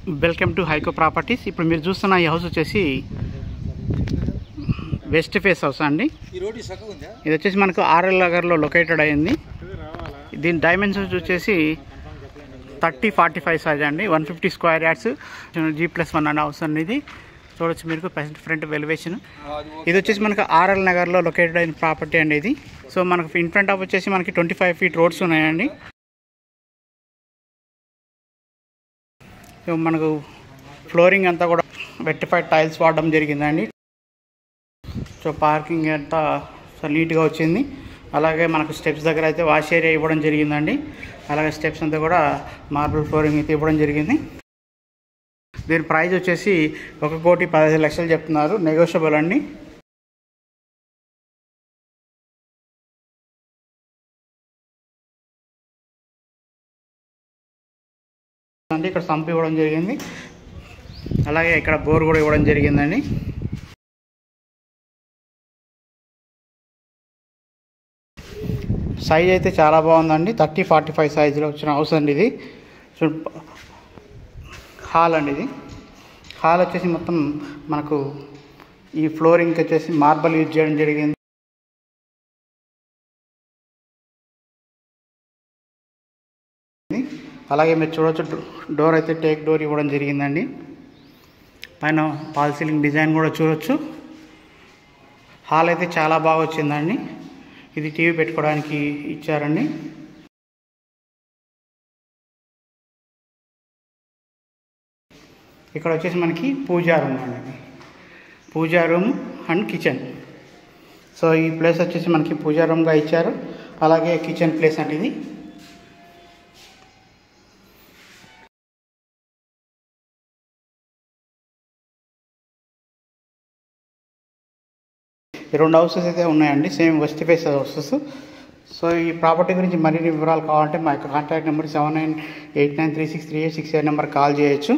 welcome to హైకో properties ఇప్పుడు మీరు చూస్తున్న ఈ హౌస్ వచ్చేసి వెస్ట్ ఫేస్ హౌస్ అండి ఈ రోడ్డు చక్కగా ఉందా ఇది వచ్చేసి మనకు ఆర్ఎల్ నగర్లో లొకేటెడ్ అయింది దీని డైమెన్షన్స్ వచ్చేసి థర్టీ ఫార్టీ ఫైవ్ సైజ్ అండి one fifty square yards G plus one and house అండి ఇది చూడొచ్చు మీరు ఫ్రంట్ వెలివేషన్ ఇది వచ్చేసి మనకు ఆర్ఎల్ నగర్లో లొకేటెడ్ అయిన ప్రాపర్టీ అండి ఇది సో మనకు ఇన్ ఫ్రంట్ ఆఫ్ వచ్చేసి మనకి ట్వంటీ ఫైవ్ ఫీట్ రోడ్స్ ఉన్నాయండి సో మనకు ఫ్లోరింగ్ అంతా కూడా వెట్టిఫైడ్ టైల్స్ వాడడం జరిగిందండి సో పార్కింగ్ అంతా సో నీట్గా వచ్చింది అలాగే మనకు స్టెప్స్ దగ్గర అయితే వాష్ ఏరియా ఇవ్వడం జరిగిందండి అలాగే స్టెప్స్ అంతా కూడా మార్బుల్ ఫ్లోరింగ్ అయితే ఇవ్వడం జరిగింది దీని ప్రైస్ వచ్చేసి ఒక కోటి పదహైదు లక్షలు చెప్తున్నారు నెగోషియబుల్ అండి అండి ఇక్కడ సంప్ ఇవ్వడం జరిగింది అలాగే ఇక్కడ బోర్ కూడా ఇవ్వడం జరిగిందండి సైజ్ అయితే చాలా బాగుందండి థర్టీ ఫార్టీ ఫైవ్ సైజులో వచ్చిన హౌస్ అండి ఇది చూ హాల్ అండి ఇది హాల్ వచ్చేసి మొత్తం మనకు ఈ ఫ్లోరింగ్ వచ్చేసి మార్బల్ యూజ్ చేయడం జరిగింది అలాగే మీరు చూడవచ్చు డోర్ అయితే టేక్ డోర్ ఇవ్వడం జరిగిందండి పైన పాల్ సీలింగ్ డిజైన్ కూడా చూడొచ్చు హాల్ అయితే చాలా బాగా వచ్చిందండి ఇది టీవీ పెట్టుకోవడానికి ఇచ్చారండి ఇక్కడ వచ్చేసి మనకి పూజా రూమ్ అండి puja room and kitchen so ఈ ప్లేస్ వచ్చేసి మనకి పూజా రూమ్గా ఇచ్చారు అలాగే కిచెన్ ప్లేస్ అండి ఇది ఈ రెండు హౌసెస్ అయితే ఉన్నాయండి same west face houses so ఈ ప్రాపర్టీ గురించి మరిన్ని వివరాలు కావాలంటే మా యొక్క contact number seven nine eight nine three six three eight six eight number call చేయొచ్చు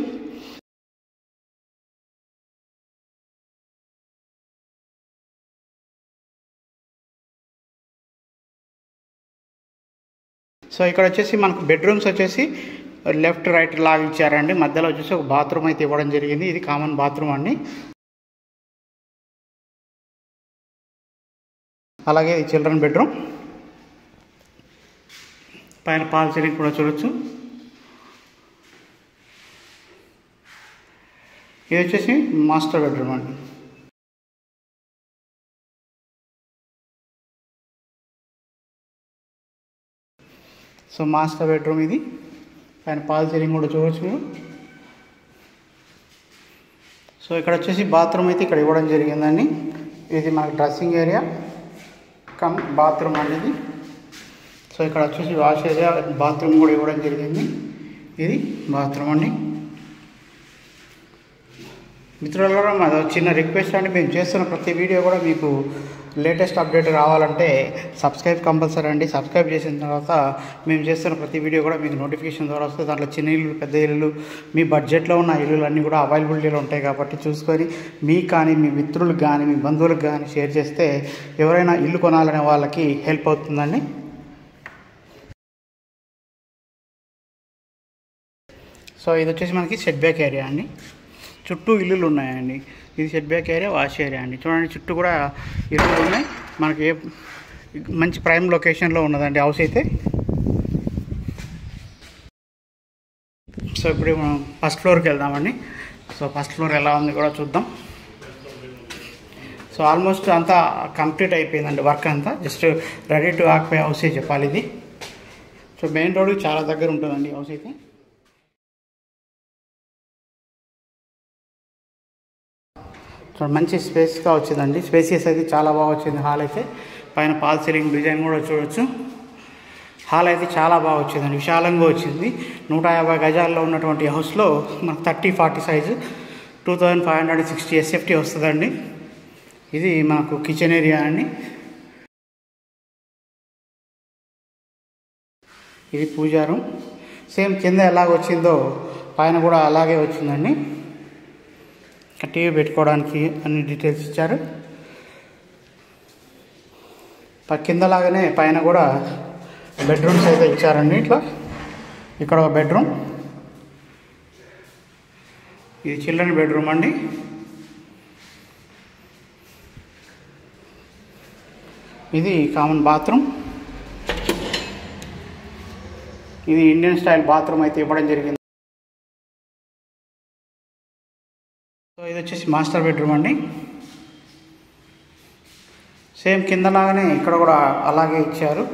సో ఇక్కడ వచ్చేసి మనకు బెడ్రూమ్స్ వచ్చేసి లెఫ్ట్ రైట్ లాగా ఇచ్చారండి మధ్యలో వచ్చేసి ఒక బాత్రూమ్ అయితే ఇవ్వడం జరిగింది ఇది కామన్ బాత్రూమ్ అండి అలాగే ఇది చిల్డ్రన్ బెడ్రూమ్ పైన పాల్ సీలింగ్ కూడా చూడొచ్చు ఇది వచ్చేసి మాస్టర్ బెడ్రూమ్ అండి సో మాస్టర్ బెడ్రూమ్ ఇది పైన పాల్ సీలింగ్ కూడా చూడొచ్చు మీరు సో ఇక్కడ వచ్చేసి బాత్రూమ్ అయితే ఇక్కడ ఇవ్వడం జరిగిందండి ఇది మనకి డ్రెస్సింగ్ ఏరియా కమ్ బాత్రూమ్ అనేది సో ఇక్కడ వచ్చేసి వాష్ ఏరియా బాత్రూమ్ కూడా ఇవ్వడం జరిగింది ఇది బాత్రూమ్ అండి మిత్రులలో మాది ఒక చిన్న రిక్వెస్ట్ అండి మేము చేస్తున్న ప్రతి వీడియో కూడా మీకు లేటెస్ట్ అప్డేట్ రావాలంటే సబ్స్క్రైబ్ కంపల్సరీ అండి సబ్స్క్రైబ్ చేసిన తర్వాత మేము చేస్తున్న ప్రతి వీడియో కూడా మీకు నోటిఫికేషన్ ద్వారా వస్తుంది దాంట్లో చిన్న ఇల్లు పెద్ద ఇల్లు మీ బడ్జెట్లో ఉన్న ఇల్లులు అన్నీ కూడా అవైలబిలిటీలో ఉంటాయి కాబట్టి చూసుకొని మీకు కానీ మీ మిత్రులకు కానీ మీ బంధువులకు కానీ షేర్ చేస్తే ఎవరైనా ఇల్లు కొనాలనే వాళ్ళకి హెల్ప్ అవుతుందండి సో ఇది వచ్చేసి మనకి సెట్ బ్యాక్ ఏరియా అండి చుట్టూ ఇల్లులు ఉన్నాయండి ఇది set back area wash area అండి చూడండి చుట్టూ కూడా ఇల్లులు ఉన్నాయి మనకి ఏ మంచి ప్రైమ్ లొకేషన్లో ఉన్నదండి హౌస్ అయితే సో ఇప్పుడు మనం ఫస్ట్ ఫ్లోర్కి వెళ్దామండి సో ఫస్ట్ ఫ్లోర్ ఎలా ఉంది కూడా చూద్దాం సో ఆల్మోస్ట్ అంతా కంప్లీట్ అయిపోయిందండి వర్క్ అంతా జస్ట్ రెడీ టు ఆక్పై హౌసే చెప్పాలి ఇది సో మెయిన్ రోడ్కి చాలా దగ్గర ఉంటుందండి హౌస్ అయితే సో మంచి స్పేస్గా వచ్చిందండి స్పేసియస్ అయితే చాలా బాగా వచ్చింది హాల్ అయితే పైన పాల్ సీలింగ్ డిజైన్ కూడా చూడొచ్చు హాల్ అయితే చాలా బాగా వచ్చిందండి విశాలంగా వచ్చింది నూట యాభై గజాల్లో ఉన్నటువంటి హౌస్లో మనకు thirty forty size two thousand five hundred sixty SFT వస్తుందండి ఇది మనకు కిచెన్ ఏరియా అండి ఇది పూజా రూమ్ సేమ్ కింద ఎలాగ వచ్చిందో పైన కూడా అలాగే వచ్చిందండి టీవీ పెట్టుకోవడానికి అన్ని డీటెయిల్స్ ఇచ్చారు ప- కిందలాగానే పైన కూడా బెడ్రూమ్స్ అయితే ఇచ్చారండి ఇట్లా ఇక్కడ ఒక బెడ్రూమ్ ఇది చిల్డ్రన్ బెడ్రూమ్ అండి ఇది కామన్ బాత్రూమ్ ఇది ఇండియన్ స్టైల్ బాత్రూమ్ అయితే ఇవ్వడం జరిగింది సో ఇది వచ్చేసి మాస్టర్ బెడ్రూమ్ అండి సేమ్ కిందలాగానే ఇక్కడ కూడా అలాగే ఇచ్చారు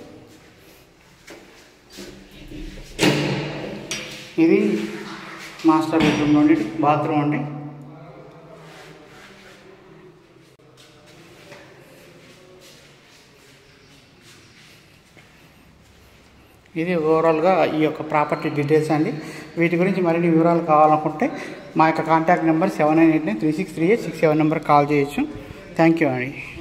ఇది మాస్టర్ బెడ్రూమ్ నుండి బాత్రూమ్ అండి ఇది ఓవరాల్గా ఈ యొక్క ప్రాపర్టీ డీటెయిల్స్ అండి వీటి గురించి మరిన్ని వివరాలు కావాలనుకుంటే మా యొక్క contact number seven nine eight nine three six three eight six seven number call చేయొచ్చు థ్యాంక్ యూ అండి